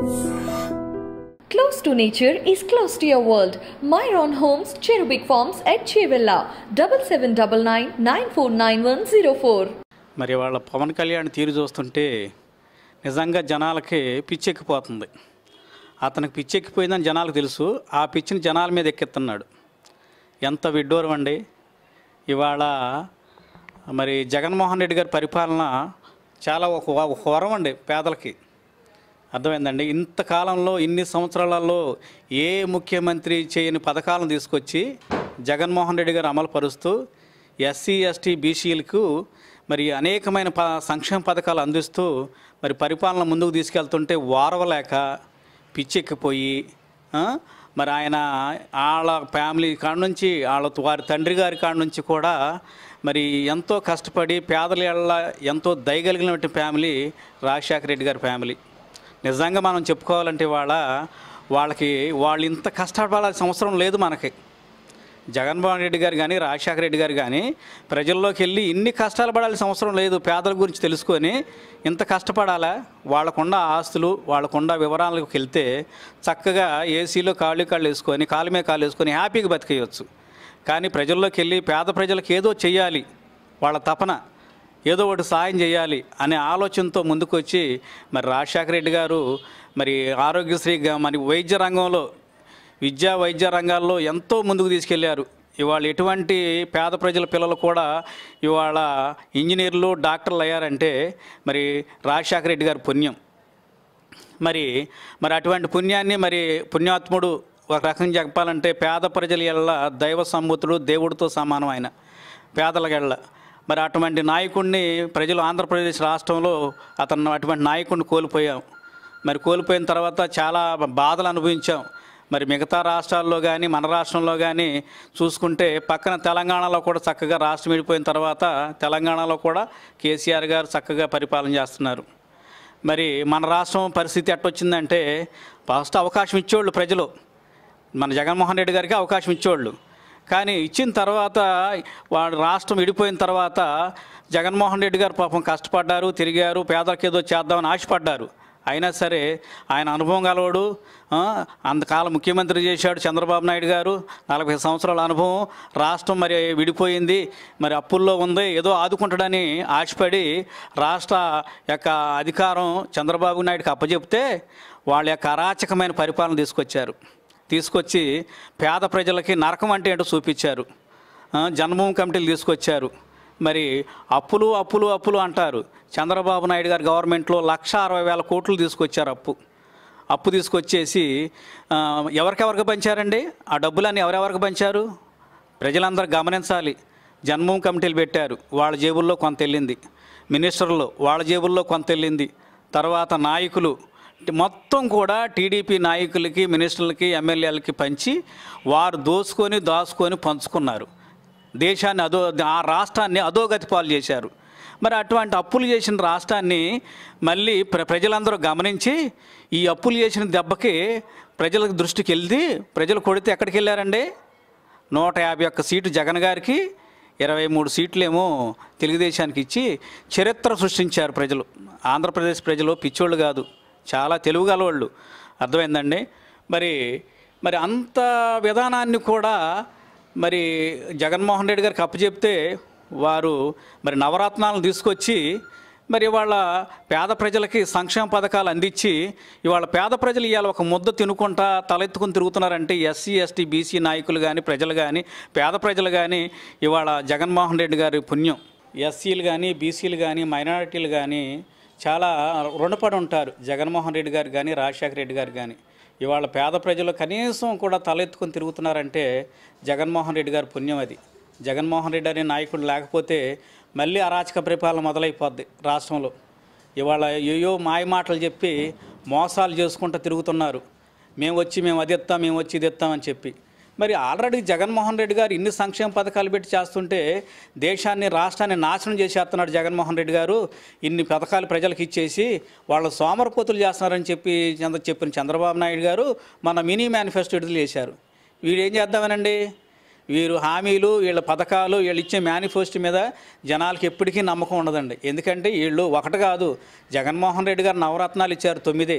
Close to nature is close to your world. Myron Homes, Cherubic Farms at Chevilla, 7799 949104. మరి వాళ్ళ పవన్ కళ్యాణ్ తీరు చూస్తుంటే నిజంగా జనాలకి పిచ్చెక్కిపోతుంది అతనికి పిచ్చెక్కిపోయిందని జనాలకు తెలుసు ఆ పిచ్చిని జనాల మీద ఎక్కిస్తున్నాడు ఎంత విడ్డూరం అండి ఇవాళ మరి జగన్మోహన్ రెడ్డి గారి పరిపాలన చాలా ఒక ఒక వరం అండి పేదలకి అర్థమైందండి ఇంతకాలంలో ఇన్ని సంవత్సరాలలో ఏ ముఖ్యమంత్రి చేయని పథకాలను తీసుకొచ్చి జగన్మోహన్ రెడ్డి గారు అమలు పరుస్తూ ఎస్సీ ఎస్టీ బీసీలకు మరి అనేకమైన ప సంక్షేమ పథకాలు అందిస్తూ మరి పరిపాలన ముందుకు తీసుకెళ్తుంటే వారవలేక పిచ్చెక్కిపోయి ఆ, మరి ఆయన వాళ్ళ ఫ్యామిలీ కాడ నుంచి వాళ్ళ వారి తండ్రి గారి కాడ నుంచి కూడా మరి ఎంతో కష్టపడి పేదల ఎళ్ళ ఎంతో దయగలిగినటువంటి ఫ్యామిలీ రాజశేఖర రెడ్డి గారి ఫ్యామిలీ నిజంగా మనం చెప్పుకోవాలంటే వాళ్ళ వాళ్ళకి వాళ్ళు ఇంత కష్టపడాల్సిన అవసరం లేదు మనకి జగన్మోహన్ రెడ్డి గారు కానీ రాజశేఖర రెడ్డి గారు కానీ ప్రజల్లోకి వెళ్ళి ఇన్ని కష్టాలు పడాల్సిన అవసరం లేదు పేదల గురించి తెలుసుకొని ఇంత కష్టపడాలా వాళ్ళకున్న ఆస్తులు వాళ్ళకున్న వివరాలకు వెళ్తే చక్కగా ఏసీలో కాళ్ళు కాళ్ళు వేసుకొని కాలు మీద కాళ్ళు వేసుకొని హ్యాపీగా బతికేయచ్చు కానీ ప్రజల్లోకి వెళ్ళి పేద ప్రజలకు ఏదో చెయ్యాలి వాళ్ళ తపన ఏదో ఒకటి సాయం చేయాలి అనే ఆలోచనతో ముందుకు వచ్చి మరి రాజశేఖర రెడ్డి గారు మరి ఆరోగ్యశ్రీగా మరి వైద్య రంగంలో విద్యా వైద్య రంగాల్లో ఎంతో ముందుకు తీసుకెళ్లారు ఇవాళ ఎటువంటి పేద ప్రజల పిల్లలు కూడా ఇవాళ ఇంజనీర్లు డాక్టర్లు అయ్యారంటే మరి రాజశేఖర రెడ్డి గారి పుణ్యం మరి మరి అటువంటి పుణ్యాన్ని మరి పుణ్యాత్ముడు ఒక రకంగా చెప్పాలంటే పేద ప్రజల ఎల్ల దైవ సమ్ముతుడు దేవుడితో సమానం ఆయన పేదల ఎళ్ళ మరి అటువంటి నాయకుడిని ప్రజలు ఆంధ్రప్రదేశ్ రాష్ట్రంలో అతను అటువంటి నాయకుడిని కోల్పోయాం మరి కోల్పోయిన తర్వాత చాలా బాధలు అనుభవించాం మరి మిగతా రాష్ట్రాల్లో కానీ మన రాష్ట్రంలో కానీ చూసుకుంటే పక్కన తెలంగాణలో కూడా చక్కగా రాష్ట్రం విడిపోయిన తర్వాత తెలంగాణలో కూడా కేసీఆర్ గారు చక్కగా పరిపాలన చేస్తున్నారు మరి మన రాష్ట్రం పరిస్థితి ఎట్టొచ్చిందంటే ఫస్ట్ అవకాశం ఇచ్చేవాళ్ళు ప్రజలు మన జగన్మోహన్ రెడ్డి గారికి అవకాశం ఇచ్చేవాళ్ళు కానీ ఇచ్చిన తర్వాత వాడు రాష్ట్రం విడిపోయిన తర్వాత జగన్మోహన్ రెడ్డి గారు పాపం కష్టపడ్డారు తిరిగారు పేదలకు ఏదో చేద్దామని ఆశపడ్డారు అయినా సరే ఆయన అనుభవం గలవాడు ఆ, అంతకాలం ముఖ్యమంత్రి చేశాడు చంద్రబాబు నాయుడు గారు నలభై సంవత్సరాల అనుభవం రాష్ట్రం మరి విడిపోయింది మరి అప్పుల్లో ఉంది ఏదో ఆదుకుంటాడని ఆశపడి రాష్ట్ర యొక్క అధికారం చంద్రబాబు నాయుడుకి అప్పచెప్తే వాళ్ళ యొక్క అరాచకమైన పరిపాలన తీసుకొచ్చారు తీసుకొచ్చి పేద ప్రజలకి నరకం అంటే ఏంటో చూపించారు ఆ, జన్మభూమి కమిటీలు తీసుకొచ్చారు మరి అప్పులు అప్పులు అప్పులు అంటారు చంద్రబాబు నాయుడు గారి గవర్నమెంట్లో లక్ష అరవై వేల కోట్లు తీసుకొచ్చారు అప్పు అప్పు తీసుకొచ్చేసి ఆ, ఎవరికెవరికి పంచారండి ఆ డబ్బులన్నీ ఎవరెవరికి పంచారు ప్రజలందరూ గమనించాలి జన్మభూమి కమిటీలు పెట్టారు వాళ్ళ జేబుల్లో కొంత వెళ్ళింది మినిస్టర్లు వాళ్ళ జేబుల్లో కొంత వెళ్ళింది తర్వాత నాయకులు మొత్తం కూడా టీడీపీ నాయకులకి మినిస్టర్లకి ఎమ్మెల్యేలకి పంచి వారు దోసుకొని దాచుకొని పంచుకున్నారు దేశాన్ని అదో ఆ రాష్ట్రాన్ని అధోగతి పాలు చేశారు మరి అటువంటి అప్పులు చేసిన రాష్ట్రాన్ని మళ్ళీ ప్ర ప్రజలందరూ గమనించి ఈ అప్పులు చేసిన దెబ్బకి ప్రజలకు దృష్టికి వెళ్తే ప్రజలు కొడితే ఎక్కడికి వెళ్ళారండి నూట యాభై ఒక్క సీటు జగన్ గారికి ఇరవై మూడు సీట్లేమో తెలుగుదేశానికి ఇచ్చి చరిత్ర సృష్టించారు ప్రజలు ఆంధ్రప్రదేశ్ ప్రజలు పిచ్చోళ్ళు కాదు చాలా తెలుగు గలవాళ్ళు అర్థమైందండి మరి మరి అంత విధానాన్ని కూడా మరి జగన్మోహన్ రెడ్డి గారికి అప్పచెప్తే వారు మరి నవరత్నాలను తీసుకొచ్చి మరి ఇవాళ పేద ప్రజలకి సంక్షేమ పథకాలు అందించి ఇవాళ పేద ప్రజలు ఇవాళ ఒక ముద్ద తినుకుంటా తలెత్తుకుని తిరుగుతున్నారంటే ఎస్సీ ఎస్టీ బీసీ నాయకులు కానీ ప్రజలు కానీ పేద ప్రజలు కానీ ఇవాళ జగన్మోహన్ రెడ్డి గారి పుణ్యం ఎస్సీలు కానీ బీసీలు కానీ మైనారిటీలు కానీ చాలా రుణపడి ఉంటారు జగన్మోహన్ రెడ్డి గారు కానీ రాజశేఖర రెడ్డి గారు కానీ ఇవాళ పేద ప్రజలు కనీసం కూడా తలెత్తుకొని తిరుగుతున్నారంటే జగన్మోహన్ రెడ్డి గారి పుణ్యం అది జగన్మోహన్ రెడ్డి అనే నాయకుడు లేకపోతే మళ్ళీ అరాచక పరిపాలన మొదలైపోద్ది రాష్ట్రంలో ఇవాళ ఏయో మాయ మాటలు చెప్పి మోసాలు చేసుకుంటూ తిరుగుతున్నారు మేము వచ్చి మేము అది ఇస్తాం మేము వచ్చి ఇది ఇస్తామని చెప్పి మరి ఆల్రెడీ జగన్మోహన్ రెడ్డి గారు ఇన్ని సంక్షేమ పథకాలు పెట్టి చేస్తుంటే దేశాన్ని రాష్ట్రాన్ని నాశనం చేసేస్తున్నాడు జగన్మోహన్ రెడ్డి గారు ఇన్ని పథకాలు ప్రజలకు ఇచ్చేసి వాళ్ళ సోమరపోతులు చేస్తున్నారని చెప్పి చంద్ర చెప్పిన చంద్రబాబు నాయుడు గారు మన మినీ మేనిఫెస్టో విడుదల చేశారు వీడు ఏం చేద్దామనండి వీరు హామీలు వీళ్ళ పథకాలు వీళ్ళు ఇచ్చే మేనిఫెస్టో మీద జనాలకి ఎప్పటికీ నమ్మకం ఉండదండి ఎందుకంటే వీళ్ళు ఒకటి కాదు జగన్మోహన్ రెడ్డి గారు నవరత్నాలు ఇచ్చారు తొమ్మిదే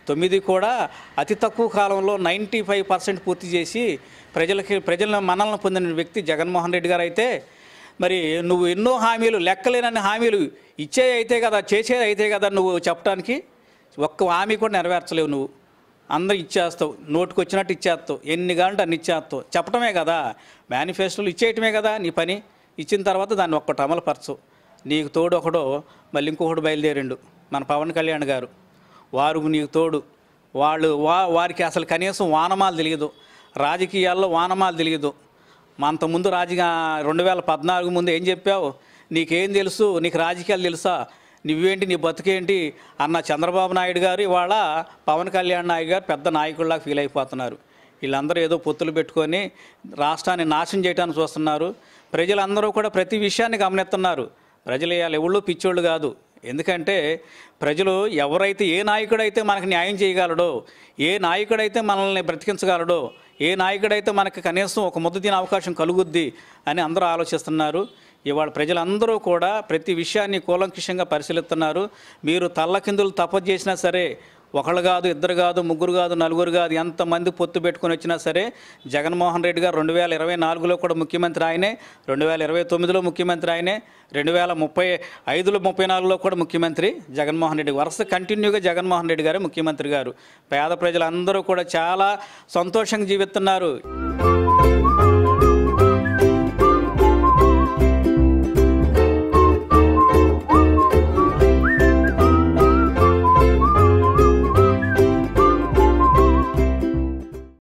తొమ్మిది కూడా అతి తక్కువ కాలంలో నైంటీ ఫైవ్ పర్సెంట్ పూర్తి చేసి ప్రజలకి ప్రజల మనల్ని పొందిన వ్యక్తి జగన్మోహన్ రెడ్డి గారు అయితే మరి నువ్వు ఎన్నో హామీలు లెక్కలేనన్ని హామీలు ఇచ్చే అయితే కదా చేసేది అయితే కదా నువ్వు చెప్పడానికి ఒక్క హామీ కూడా నెరవేర్చలేవు నువ్వు అందరూ ఇచ్చేస్తావు నోటుకు వచ్చినట్టు ఇచ్చేస్తావు ఎన్ని కావాలంటే అన్ని ఇచ్చేస్తావు చెప్పడమే కదా మేనిఫెస్టోలు ఇచ్చేయటమే కదా నీ పని ఇచ్చిన తర్వాత దాన్ని ఒక్కటి అమలుపరచు నీకు తోడు ఒకడో మళ్ళీ ఇంకొకడు బయలుదేరిండు మన పవన్ కళ్యాణ్ గారు వారు నీకు తోడు వాళ్ళు వా వారికి అసలు కనీసం వానమాలు తెలియదు రాజకీయాల్లో వానమాలు తెలియదు మా అంతకుముందు రాజకీయ రెండు వేల పద్నాలుగు ముందు ఏం చెప్పావు నీకేం తెలుసు నీకు రాజకీయాలు తెలుసా నువ్వేంటి నీ బతుకేంటి అన్న చంద్రబాబు నాయుడు గారు ఇవాళ పవన్ కళ్యాణ్ నాయుడు గారు పెద్ద నాయకుల్లాగా ఫీల్ అయిపోతున్నారు వీళ్ళందరూ ఏదో పొత్తులు పెట్టుకొని రాష్ట్రాన్ని నాశనం చేయడానికి చూస్తున్నారు ప్రజలందరూ కూడా ప్రతి విషయాన్ని గమనిస్తున్నారు ప్రజలు ఇవాళ ఎవళ్ళు పిచ్చోళ్ళు కాదు ఎందుకంటే ప్రజలు ఎవరైతే ఏ నాయకుడైతే మనకు న్యాయం చేయగలడో ఏ నాయకుడైతే మనల్ని బ్రతికించగలడో ఏ నాయకుడైతే మనకి కనీసం ఒక ముద్ద తినే అవకాశం కలుగుద్ది అని అందరూ ఆలోచిస్తున్నారు ఇవాళ ప్రజలందరూ కూడా ప్రతి విషయాన్ని కూలంకిషంగా పరిశీలిస్తున్నారు మీరు తల్లకిందులు తపస్సు చేసినా సరే ఒకళ్ళు కాదు ఇద్దరు కాదు ముగ్గురు కాదు నలుగురు కాదు ఎంతమంది పొత్తు పెట్టుకొని వచ్చినా సరే జగన్మోహన్ రెడ్డి గారు రెండు వేల ఇరవై నాలుగులో కూడా ముఖ్యమంత్రి ఆయనే రెండు వేల ఇరవై తొమ్మిదిలో ముఖ్యమంత్రి ఆయనే రెండు వేల ముప్పై ఐదులో ముప్పై నాలుగులో కూడా ముఖ్యమంత్రి జగన్మోహన్ రెడ్డి వరుస కంటిన్యూగా జగన్మోహన్ రెడ్డి గారే ముఖ్యమంత్రి గారు పేద ప్రజలందరూ కూడా చాలా సంతోషంగా జీవిస్తున్నారు